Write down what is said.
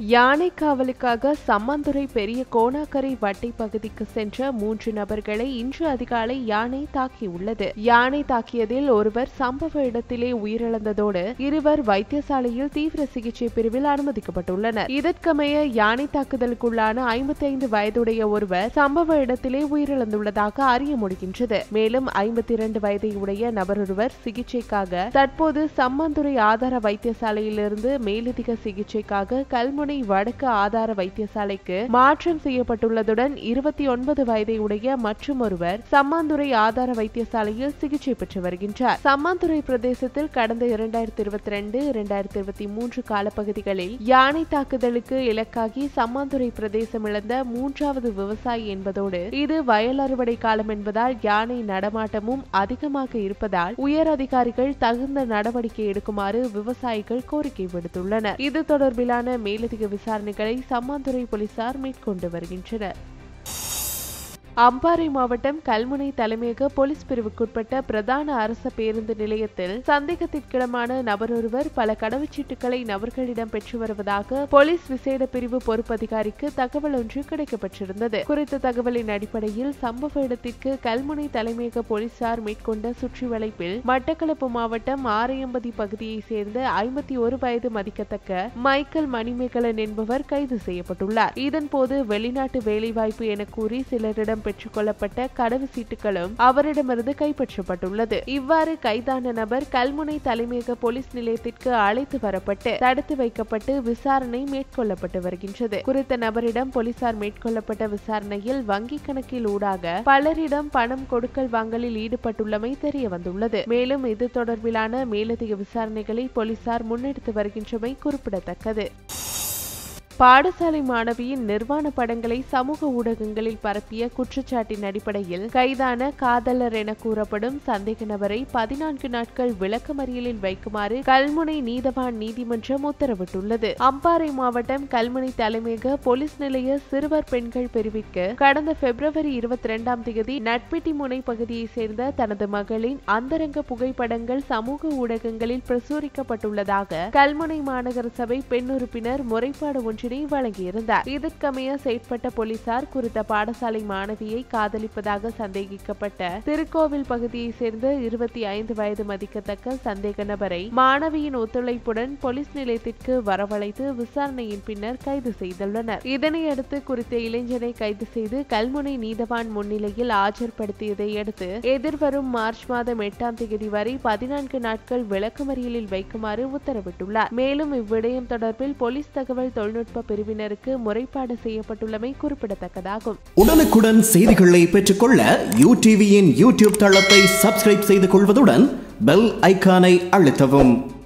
யானை காவலுக்காக சம்மந்துறை பெரிய கோணாக்கரை வட்டை பகுதிக்கு சென்ற மூன்று நபர்களை இன்று அதிகாலை யானை தாக்கியுள்ளது யானை தாக்கியதில் ஒருவர் சம்பவ இடத்திலே உயிரிழந்ததோடு இருவர் வைத்தியசாலையில் தீவிர சிகிச்சை பிரிவில் அனுமதிக்கப்பட்டுள்ளனர் இதற்கமைய யானை தாக்குதலுக்குள்ளான ஐம்பத்தி ஐந்து வயதுடைய ஒருவர் சம்பவ இடத்திலே உயிரிழந்துள்ளதாக அறிய முடிகின்றது மேலும் ஐம்பத்தி இரண்டு வயதை உடைய நபரொருவர் சிகிச்சைக்காக தற்போது சம்மந்துறை ஆதார வைத்தியசாலையிலிருந்து மேலதிக சிகிச்சைக்காக கல்முனை வடக்கு ஆதார வைத்தியசாலைக்கு மாற்றம் செய்யப்பட்டுள்ளதுடன் இருபத்தி ஒன்பது வயதை உடைய மற்றும் ஒருவர் சம்மாந்துறை ஆதார வைத்தியசாலையில் சிகிச்சை பெற்று வருகின்றார் சம்மாந்துறை பிரதேசத்தில் கடந்த இரண்டாயிரத்தி இருபத்தி ரெண்டு இரண்டாயிரத்தி இருபத்தி மூன்று காலப்பகுதிகளில் யானை தாக்குதலுக்கு இலக்காகி சம்மாந்துறை பிரதேசம் இழந்த மூன்றாவது விவசாயி என்பதோடு இது வயல் அறுவடை காலம் என்பதால் யானை நடமாட்டமும் அதிகமாக இருப்பதால் உயர் அதிகாரிகள் தகுந்த நடவடிக்கை எடுக்குமாறு விவசாயிகள் கோரிக்கை விடுத்துள்ளனர் இது தொடர்பிலான மேலதிக விசாரணைகளை சம்மாந்துறை போலீசார் மேற்கொண்டு வருகின்றனர் அம்பாறை மாவட்டம் கல்முனை தலைமையக போலீஸ் பிரிவுக்குட்பட்ட பிரதான அரச பேருந்து நிலையத்தில் சந்தேகத்திற்கிடமான நபரொருவர் பல கடவுச்சீட்டுகளை நபர்களிடம் பெற்று வருவதாக போலீஸ் விசேட பிரிவு பொறுப்பதிகாரிக்கு தகவல் ஒன்று கிடைக்கப்பெற்றிருந்தது குறித்த தகவலின் அடிப்படையில் சம்பவ இடத்திற்கு கல்முனை தலைமையக போலீசார் மேற்கொண்ட சுற்றி வளைப்பில் மட்டக்களப்பு மாவட்டம் ஆரையம்பதி பகுதியைச் சேர்ந்த ஐம்பத்தி ஒரு வயது மதிக்கத்தக்க மைக்கேல் மணிமேகலன் என்பவர் கைது செய்யப்பட்டுள்ளார் இதன்போது வெளிநாட்டு வேலைவாய்ப்பு என கூறி சிலரிடம் பெற்றுக் கொள்ளப்பட்ட கடவு சீட்டுகளும் அவரிடமிருந்து கைப்பற்றப்பட்டுள்ளது இவ்வாறு கைதான நபர் கல்முனை தலைமையக போலீஸ் நிலையத்திற்கு அழைத்து வரப்பட்டு தடுத்து வைக்கப்பட்டு விசாரணை மேற்கொள்ளப்பட்டு வருகின்றது குறித்த நபரிடம் போலீசார் மேற்கொள்ளப்பட்ட விசாரணையில் வங்கிக் கணக்கில் ஊடாக பலரிடம் பணம் கொடுக்கல் வாங்கலில் ஈடுபட்டுள்ளமை தெரிய வந்துள்ளது மேலும் இது தொடர்பிலான மேலதிக விசாரணைகளை போலீசார் முன்னெடுத்து வருகின்றமை குறிப்பிடத்தக்கது பாடசாலை மாணவியின் நிர்வாண படங்களை சமூக ஊடகங்களில் பரப்பிய குற்றச்சாட்டின் அடிப்படையில் கைதான காதலர் என கூறப்படும் சந்தேக நபரை பதினான்கு நாட்கள் விளக்கமறியலில் வைக்குமாறு கல்முனை நீதவான் நீதிமன்றம் உத்தரவிட்டுள்ளது அம்பாறை மாவட்டம் கல்முனை தலைமையக போலீஸ் நிலைய சிறுவர் பெண்கள் பிரிவிற்கு கடந்த பிப்ரவரி இருபத்தி இரண்டாம் தேதி நட்பிட்டி முனை பகுதியைச் சேர்ந்த தனது மகளின் அந்தரங்க புகைப்படங்கள் சமூக ஊடகங்களில் பிரசுரிக்கப்பட்டுள்ளதாக கல்முனை மாநகர சபை பெண் உறுப்பினர் முறைப்பாடு ஒன்றினை வழங்கியிருந்தார் இதற்கமைய செயற்பட்ட போலீசார் குறித்த பாடசாலை மாணவியை காதலிப்பதாக சந்தேகிக்கப்பட்ட திருக்கோவில் பகுதியைச் சேர்ந்த இருபத்தி ஐந்து வயது மதிக்கத்தக்க சந்தேக நபரை மாணவியின் ஒத்துழைப்புடன் போலீஸ் நிலையத்திற்கு வரவழைத்து விசாரணையின் பின்னர் கைது செய்துள்ளனர் இதனையடுத்து குறித்த இளைஞனை கைது செய்து கல்முனை நீதவான் முன்னிலையில் ஆஜர்படுத்தியதை அடுத்து எதிர்வரும் மார்ச் மாதம் எட்டாம் தேதி வரை பதினான்கு நாட்கள் விளக்கமறியலில் வைக்குமாறு உத்தரவிட்டுள்ளார் மேலும் இவ்விடயம் தொடர்பில் போலீஸ் தகவல் தொழில்நுட்ப பிரிவினருக்கு முறைப்பாடு செய்யப்பட்டுள்ளமை குறிப்பிடத்தக்கதாகும் உடனுக்குடன் செய்திகளை பெற்றுக்கொள்ள யூ டிவியின் யூடியூப் தளத்தை சப்ஸ்கிரைப் செய்து கொள்வதுடன் பெல் ஐகானை அழுத்தவும்